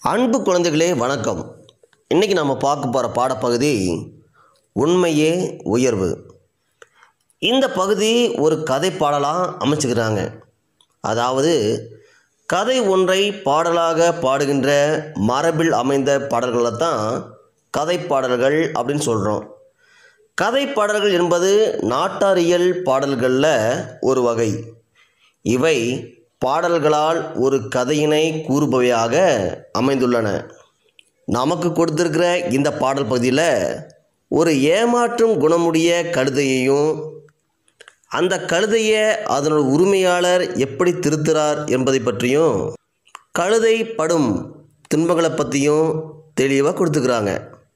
அன்பு குழந்தைகளே வணக்கம் இன்றைக்கி நம்ம பார்க்க போகிற பாடப்பகுதி உண்மையே உயர்வு இந்த பகுதி ஒரு கதை பாடலாக அமைச்சுக்கிறாங்க அதாவது கதை ஒன்றை பாடலாக பாடுகின்ற மரபில் அமைந்த பாடல்களை தான் கதை பாடல்கள் அப்படின்னு சொல்கிறோம் கதை பாடல்கள் என்பது நாட்டாரியல் பாடல்களில் ஒரு வகை இவை பாடல்களால் ஒரு கதையினை கூறுபவையாக அமைந்துள்ளன நமக்கு கொடுத்திருக்கிற இந்த பாடல் பகுதியில் ஒரு ஏமாற்றும் குணமுடைய கழுதையையும் அந்த கழுதையை அதனோட உரிமையாளர் எப்படி திருத்துறார் என்பதை பற்றியும் கழுதை படும் துன்பங்களை பற்றியும் தெளிவாக கொடுத்துக்கிறாங்க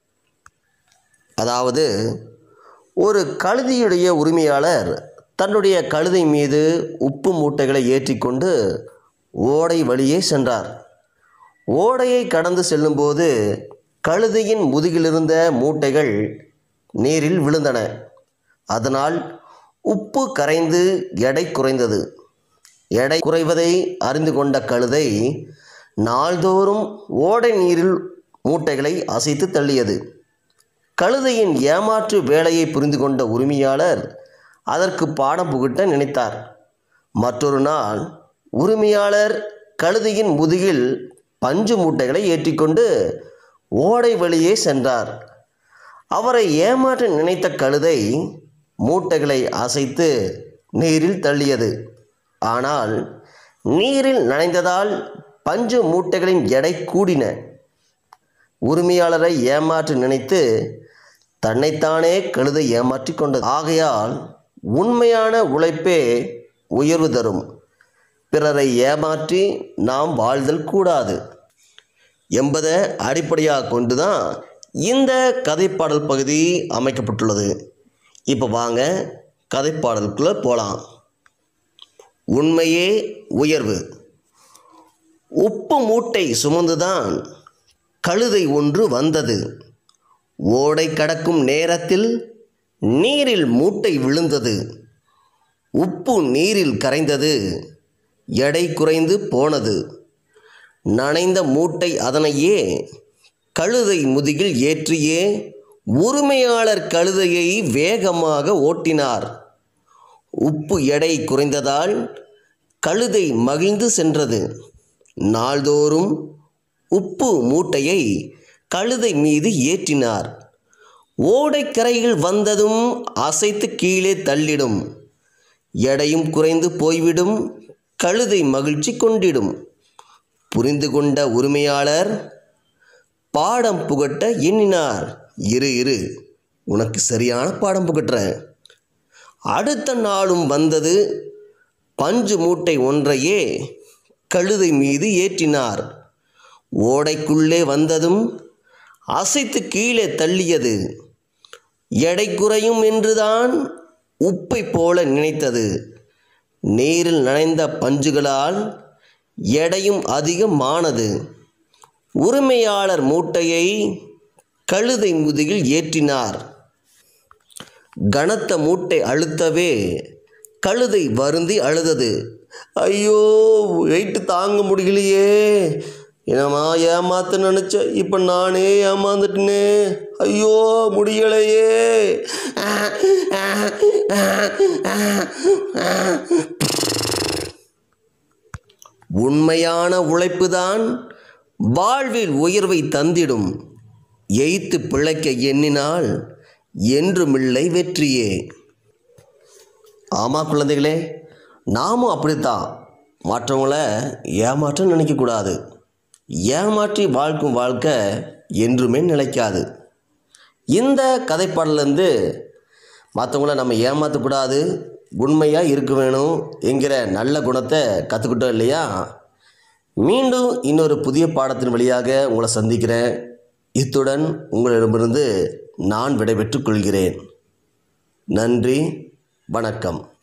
அதாவது ஒரு கழுதையுடைய உரிமையாளர் தன்னுடைய கழுதை மீது உப்பு மூட்டைகளை ஏற்றிக்கொண்டு ஓடை வழியே சென்றார் ஓடையை கடந்து செல்லும்போது கழுதையின் முதுகிலிருந்த மூட்டைகள் நீரில் விழுந்தன அதனால் உப்பு கரைந்து எடை குறைந்தது எடை குறைவதை அறிந்து கொண்ட கழுதை நாள்தோறும் ஓடை நீரில் மூட்டைகளை அசைத்து தள்ளியது கழுதையின் ஏமாற்று வேலையை புரிந்து கொண்ட உரிமையாளர் அதற்கு பாடம் புகட்ட நினைத்தார் மற்றொரு நாள் உரிமையாளர் கழுதையின் முதுகில் பஞ்சு மூட்டைகளை ஏற்றிக்கொண்டு ஓடை வழியே சென்றார் அவரை ஏமாற்ற நினைத்த கழுதை மூட்டைகளை அசைத்து நீரில் தள்ளியது ஆனால் நீரில் நனைந்ததால் பஞ்சு மூட்டைகளின் எடை கூடின உரிமையாளரை ஏமாற்ற நினைத்து தன்னைத்தானே கழுதை ஏமாற்றி கொண்டது ஆகையால் உண்மையான உழைப்பே உயர்வு தரும் பிறரை ஏமாற்றி நாம் வாழ்தல் கூடாது என்பதை அடிப்படையாக கொண்டு தான் இந்த கதைப்பாடல் பகுதி அமைக்கப்பட்டுள்ளது இப்போ வாங்க கதைப்பாடலுக்குள்ளே போகலாம் உண்மையே உயர்வு உப்பு மூட்டை சுமந்துதான் கழுதை ஒன்று வந்தது ஓடை கடக்கும் நேரத்தில் நீரில் மூட்டை விழுந்தது உப்பு நீரில் கரைந்தது எடை குறைந்து போனது நனைந்த மூட்டை அதனையே கழுதை முதுகில் ஏற்றியே உரிமையாளர் கழுதையை வேகமாக ஓட்டினார் உப்பு எடை குறைந்ததால் கழுதை மகிழ்ந்து சென்றது நாள்தோறும் உப்பு மூட்டையை கழுதை மீது ஏற்றினார் ஓடைக்கரையில் வந்ததும் அசைத்து கீழே தள்ளிடும் எடையும் குறைந்து போய்விடும் கழுதை மகிழ்ச்சி கொண்டிடும் புரிந்து கொண்ட உரிமையாளர் பாடம் புகட்ட எண்ணினார் இரு இரு உனக்கு சரியான பாடம் புகட்டுறேன் அடுத்த நாளும் வந்தது பஞ்சு மூட்டை ஒன்றையே கழுதை மீது ஏற்றினார் ஓடைக்குள்ளே வந்ததும் அசைத்து கீழே தள்ளியது எடை குறையும் என்றுதான் உப்பை போல நினைத்தது நீரில் நனைந்த பஞ்சுகளால் எடையும் அதிகமானது உரிமையாளர் மூட்டையை கழுதை முதுகில் ஏற்றினார் கனத்த மூட்டை அழுத்தவே கழுதை வருந்தி அழுதது ஐயோ வெயிட்டு தாங்க முடியலையே என்னம்மா ஏமாத்த நினச்ச இப்போ நானே ஏமாந்துட்டேனே ஐயோ முடியலையே உண்மையான உழைப்புதான் வாழ்வில் உயர்வை தந்திடும் எய்த்து பிழைக்க எண்ணினால் என்றுமில்லை வெற்றியே ஆமாம் குழந்தைகளே நாமும் அப்படித்தான் மற்றவங்கள ஏமாற்ற நினைக்கக்கூடாது ஏமாற்றி வாழ்க்கும் வாழ்க்கை என்றுமே நிலைக்காது இந்த கதைப்பாடலேருந்து மற்றவங்கள நம்ம ஏமாற்றக்கூடாது உண்மையாக இருக்க வேணும் என்கிற நல்ல குணத்தை கற்றுக்கிட்டோம் இல்லையா மீண்டும் இன்னொரு புதிய பாடத்தின் வழியாக உங்களை சந்திக்கிறேன் இத்துடன் உங்களிடமிருந்து நான் விடைபெற்றுக் கொள்கிறேன் நன்றி வணக்கம்